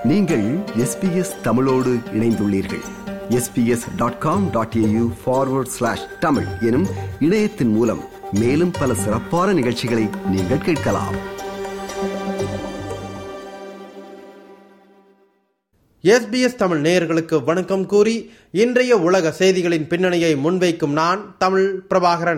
நீங்கள் எஸ்பிஎஸ் தமிழோடு இணைந்துள்ளீர்கள் SBS dot com dot AU forward slash Tamil எனும் இணையத்தின் மூலம் மேலும் பல சிறப்பான நிகழ்ச்சிகளை நீங்கள் கேட்கலாம் எஸ்பிஎஸ் தமிழ் நேயர்களுக்கு வணக்கம் கூறி இன்றைய உலக செய்திகளின் பின்னணியை முன்வைக்கும் நான் தமிழ் பிரபாகரன்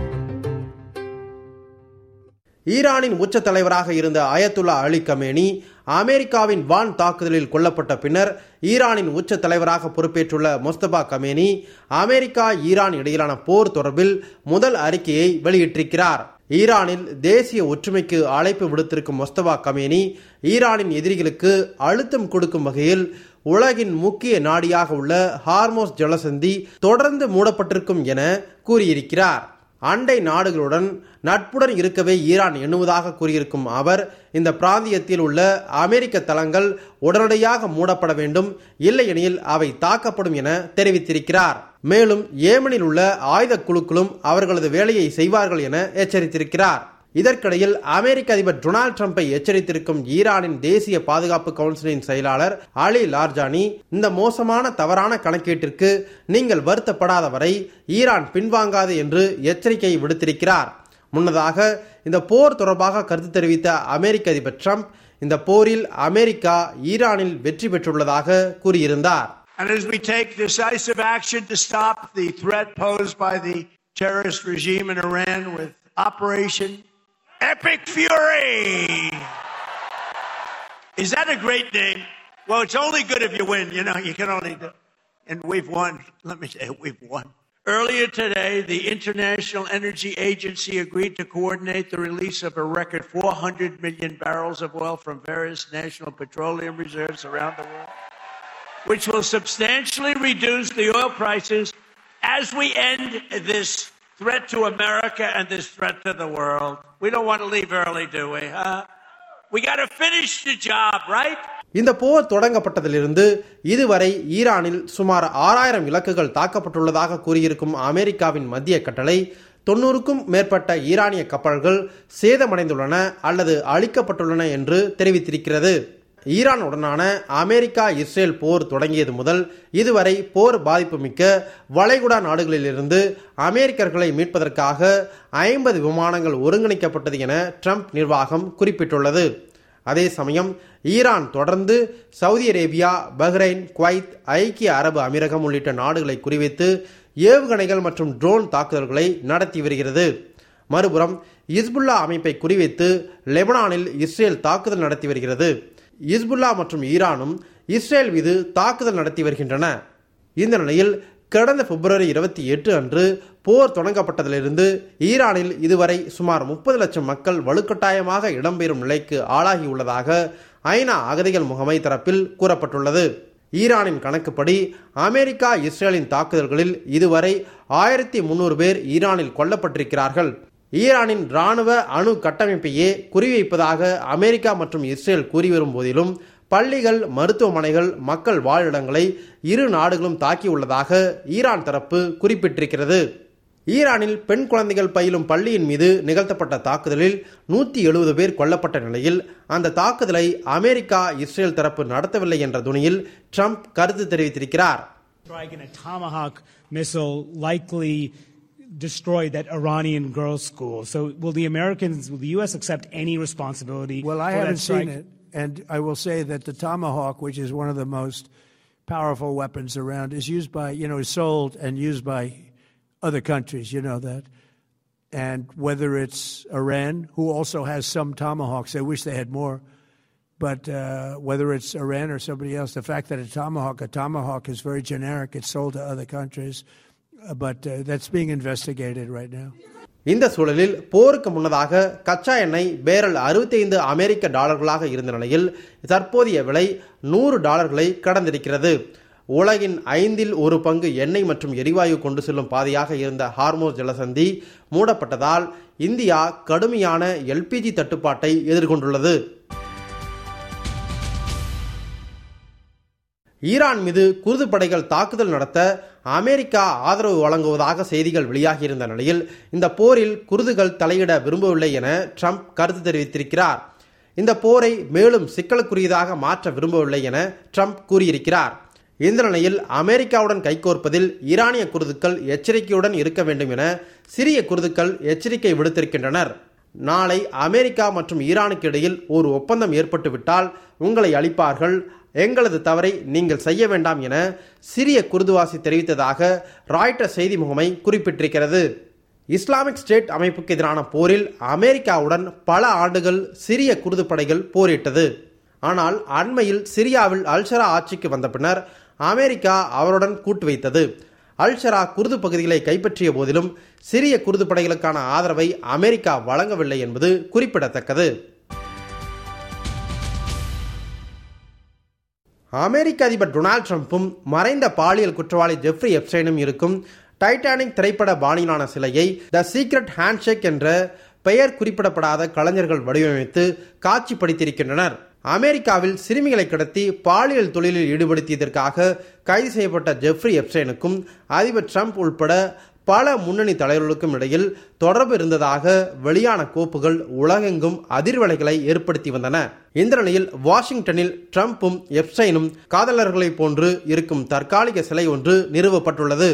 ஈரானின் உச்ச தலைவராக இருந்த அயத்துல்லா அலி கமேனி அமெரிக்காவின் வான் தாக்குதலில் கொல்லப்பட்ட பின்னர் ஈரானின் உச்ச தலைவராக பொறுப்பேற்றுள்ள முஸ்தபா கமேனி அமெரிக்கா ஈரான் இடையிலான போர் தொடர்பில் முதல் அறிக்கையை வெளியிட்டிருக்கிறார் ஈரானில் தேசிய ஒற்றுமைக்கு அழைப்பு விடுத்திருக்கும் மொஸ்தபா கமேனி ஈரானின் எதிரிகளுக்கு அழுத்தம் கொடுக்கும் வகையில் உலகின் முக்கிய நாடியாக உள்ள ஹார்மோஸ் ஜலசந்தி தொடர்ந்து மூடப்பட்டிருக்கும் என கூறியிருக்கிறார் அண்டை நாடுகளுடன் நட்புடன் இருக்கவே ஈரான் எண்ணுவதாக கூறியிருக்கும் அவர் இந்த பிராந்தியத்தில் உள்ள அமெரிக்க தளங்கள் உடனடியாக மூடப்பட வேண்டும் இல்லையெனில் அவை தாக்கப்படும் என தெரிவித்திருக்கிறார் மேலும் ஏமனில் உள்ள ஆயுத குழுக்களும் அவர்களது வேலையை செய்வார்கள் என எச்சரித்திருக்கிறார் இதற்கிடையில் அமெரிக்க அதிபர் டொனால்டு டிரம்பை எச்சரித்திருக்கும் ஈரானின் தேசிய பாதுகாப்பு கவுன்சிலின் செயலாளர் அலி லார்ஜானி இந்த மோசமான தவறான கணக்கீட்டிற்கு நீங்கள் வருத்தப்படாத வரை ஈரான் பின்வாங்காது என்று எச்சரிக்கை விடுத்திருக்கிறார் முன்னதாக இந்த போர் தொடர்பாக கருத்து தெரிவித்த அமெரிக்க அதிபர் ட்ரம்ப் இந்த போரில் அமெரிக்கா ஈரானில் வெற்றி பெற்றுள்ளதாக கூறியிருந்தார் And as we take decisive action to stop the threat posed by the terrorist regime in Iran with Operation Epic Fury. Is that a great name? Well, it's only good if you win. You know, you can only do. And we've won. Let me say, we've won. Earlier today, the International Energy Agency agreed to coordinate the release of a record 400 million barrels of oil from various national petroleum reserves around the world, which will substantially reduce the oil prices as we end this threat to America and this threat to the world. We don't want to leave early, do we? Huh? We got to finish the job, right? இந்த போர் தொடங்கப்பட்டதிலிருந்து இதுவரை ஈரானில் சுமார் ஆறாயிரம் இலக்குகள் தாக்கப்பட்டுள்ளதாக கூறியிருக்கும் அமெரிக்காவின் மத்திய கட்டளை தொன்னூறுக்கும் மேற்பட்ட ஈரானிய கப்பல்கள் சேதமடைந்துள்ளன அல்லது அழிக்கப்பட்டுள்ளன என்று தெரிவித்திருக்கிறது ஈரானுடனான அமெரிக்கா இஸ்ரேல் போர் தொடங்கியது முதல் இதுவரை போர் பாதிப்பு மிக்க வளைகுடா நாடுகளிலிருந்து அமெரிக்கர்களை மீட்பதற்காக ஐம்பது விமானங்கள் ஒருங்கிணைக்கப்பட்டது என ட்ரம்ப் நிர்வாகம் குறிப்பிட்டுள்ளது அதே சமயம் ஈரான் தொடர்ந்து சவுதி அரேபியா பஹ்ரைன் குவைத் ஐக்கிய அரபு அமீரகம் உள்ளிட்ட நாடுகளை குறிவைத்து ஏவுகணைகள் மற்றும் ட்ரோன் தாக்குதல்களை நடத்தி வருகிறது மறுபுறம் இஸ்புல்லா அமைப்பை குறிவைத்து லெபனானில் இஸ்ரேல் தாக்குதல் நடத்தி வருகிறது இஸ்புல்லா மற்றும் ஈரானும் இஸ்ரேல் மீது தாக்குதல் நடத்தி வருகின்றன இந்த நிலையில் கடந்த பிப்ரவரி இருபத்தி எட்டு அன்று போர் தொடங்கப்பட்டதிலிருந்து ஈரானில் இதுவரை சுமார் முப்பது லட்சம் மக்கள் வலுக்கட்டாயமாக இடம்பெறும் நிலைக்கு ஆளாகியுள்ளதாக ஐநா அகதிகள் முகமை தரப்பில் கூறப்பட்டுள்ளது ஈரானின் கணக்குப்படி அமெரிக்கா இஸ்ரேலின் தாக்குதல்களில் இதுவரை ஆயிரத்தி முன்னூறு பேர் ஈரானில் கொல்லப்பட்டிருக்கிறார்கள் ஈரானின் ராணுவ அணு கட்டமைப்பையே குறிவைப்பதாக அமெரிக்கா மற்றும் இஸ்ரேல் கூறி வரும் போதிலும் பள்ளிகள் மருத்துவமனைகள் மக்கள் வாழிடங்களை இரு நாடுகளும் தாக்கியுள்ளதாக ஈரான் தரப்பு குறிப்பிட்டிருக்கிறது ஈரானில் பெண் குழந்தைகள் பயிலும் பள்ளியின் மீது நிகழ்த்தப்பட்ட தாக்குதலில் நூற்றி எழுபது பேர் கொல்லப்பட்ட நிலையில் அந்த தாக்குதலை அமெரிக்கா இஸ்ரேல் தரப்பு நடத்தவில்லை என்ற துணியில் ட்ரம்ப் கருத்து தெரிவித்திருக்கிறார் strike and a tomahawk missile likely destroyed that Iranian girls' school. So, will the Americans, will the U.S. accept any responsibility? Well, I for haven't that strike? seen it. And I will say that the Tomahawk, which is one of the most powerful weapons around, is used by, you know, is sold and used by other countries. You know that. And whether it's Iran, who also has some Tomahawks, I wish they had more. But uh, whether it's Iran or somebody else, the fact that a Tomahawk, a Tomahawk is very generic, it's sold to other countries. Uh, but uh, that's being investigated right now. இந்த சூழலில் போருக்கு முன்னதாக கச்சா எண்ணெய் barrel 65 அமெரிக்க டாலர்களாக இருந்த நிலையில் தற்போதைய விலை நூறு டாலர்களை கடந்திருக்கிறது உலகின் ஐந்தில் ஒரு பங்கு எண்ணெய் மற்றும் எரிவாயு கொண்டு செல்லும் பாதையாக இருந்த ஹார்மோஸ் ஜலசந்தி மூடப்பட்டதால் இந்தியா கடுமையான எல்பிஜி தட்டுப்பாட்டை எதிர்கொண்டுள்ளது ஈரான் மீது குருது படைகள் தாக்குதல் நடத்த அமெரிக்கா ஆதரவு வழங்குவதாக செய்திகள் வெளியாகியிருந்த நிலையில் இந்த போரில் குருதுகள் தலையிட விரும்பவில்லை என ட்ரம்ப் கருத்து தெரிவித்திருக்கிறார் இந்த போரை மேலும் சிக்கலுக்குரியதாக மாற்ற விரும்பவில்லை என ட்ரம்ப் கூறியிருக்கிறார் இந்த நிலையில் அமெரிக்காவுடன் கைகோர்ப்பதில் ஈரானிய குருதுக்கள் எச்சரிக்கையுடன் இருக்க வேண்டும் என சிறிய குருதுக்கள் எச்சரிக்கை விடுத்திருக்கின்றனர் நாளை அமெரிக்கா மற்றும் ஈரானுக்கு இடையில் ஒரு ஒப்பந்தம் ஏற்பட்டுவிட்டால் உங்களை அளிப்பார்கள் எங்களது தவறை நீங்கள் செய்ய வேண்டாம் என சிறிய குருதுவாசி தெரிவித்ததாக ராய்டர் செய்தி முகமை குறிப்பிட்டிருக்கிறது இஸ்லாமிக் ஸ்டேட் அமைப்புக்கு எதிரான போரில் அமெரிக்காவுடன் பல ஆண்டுகள் சிறிய குருது படைகள் போரிட்டது ஆனால் அண்மையில் சிரியாவில் அல்ஷரா ஆட்சிக்கு வந்த பின்னர் அமெரிக்கா அவருடன் கூட்டு வைத்தது அல்ஷரா குருது பகுதிகளை கைப்பற்றிய போதிலும் சிறிய குருது படைகளுக்கான ஆதரவை அமெரிக்கா வழங்கவில்லை என்பது குறிப்பிடத்தக்கது அமெரிக்க அதிபர் டொனால்ட் ட்ரம்ப்பும் மறைந்த பாலியல் குற்றவாளி ஜெஃப்ரி எப்சைனும் இருக்கும் டைட்டானிக் திரைப்பட பாணியிலான சிலையை த சீக்ரெட் ஹேண்ட்ஷேக் என்ற பெயர் குறிப்பிடப்படாத கலைஞர்கள் வடிவமைத்து காட்சிப்படுத்தியிருக்கின்றனர் அமெரிக்காவில் சிறுமிகளை கடத்தி பாலியல் தொழிலில் ஈடுபடுத்தியதற்காக கைது செய்யப்பட்ட ஜெஃப்ரி எப்சைனுக்கும் அதிபர் ட்ரம்ப் உள்பட பல முன்னணி தலைவர்களுக்கும் இடையில் தொடர்பு இருந்ததாக வெளியான கோப்புகள் உலகெங்கும் அதிர்வலைகளை ஏற்படுத்தி வந்தன இந்த நிலையில் வாஷிங்டனில் ட்ரம்ப்பும் எப்சைனும் காதலர்களைப் போன்று இருக்கும் தற்காலிக சிலை ஒன்று நிறுவப்பட்டுள்ளது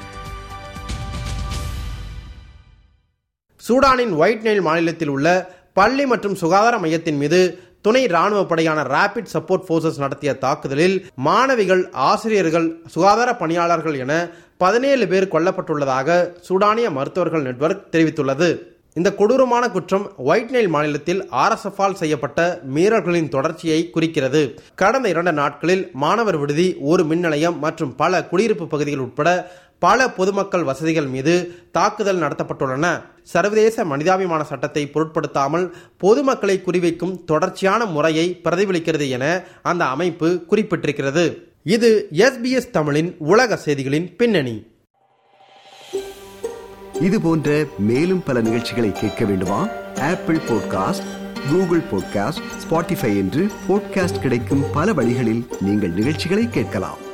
சூடானின் ஒயிட் நைல் மாநிலத்தில் உள்ள பள்ளி மற்றும் சுகாதார மையத்தின் மீது துணை ராணுவ படையான ரேபிட் சப்போர்ட் போர்சஸ் நடத்திய தாக்குதலில் மாணவிகள் ஆசிரியர்கள் சுகாதார பணியாளர்கள் என பதினேழு பேர் கொல்லப்பட்டுள்ளதாக சூடானிய மருத்துவர்கள் நெட்வொர்க் தெரிவித்துள்ளது இந்த கொடூரமான குற்றம் ஒயிட் நைல் மாநிலத்தில் ஆர்எஸ்எஃபால் செய்யப்பட்ட மீறல்களின் தொடர்ச்சியை குறிக்கிறது கடந்த இரண்டு நாட்களில் மாணவர் விடுதி ஒரு மின் நிலையம் மற்றும் பல குடியிருப்பு பகுதிகள் உட்பட பல பொதுமக்கள் வசதிகள் மீது தாக்குதல் நடத்தப்பட்டுள்ளன சர்வதேச மனிதாபிமான சட்டத்தை பொருட்படுத்தாமல் பொதுமக்களை குறிவைக்கும் தொடர்ச்சியான முறையை பிரதிபலிக்கிறது என அந்த அமைப்பு குறிப்பிட்டிருக்கிறது இது எஸ்பிஎஸ் தமிழின் உலக செய்திகளின் பின்னணி இது போன்ற மேலும் பல நிகழ்ச்சிகளை கேட்க வேண்டுமா Apple podcast Google podcast Spotify என்று பாட்காஸ்ட் கிடைக்கும் பல வழிகளில் நீங்கள் நிகழ்ச்சிகளை கேட்கலாம்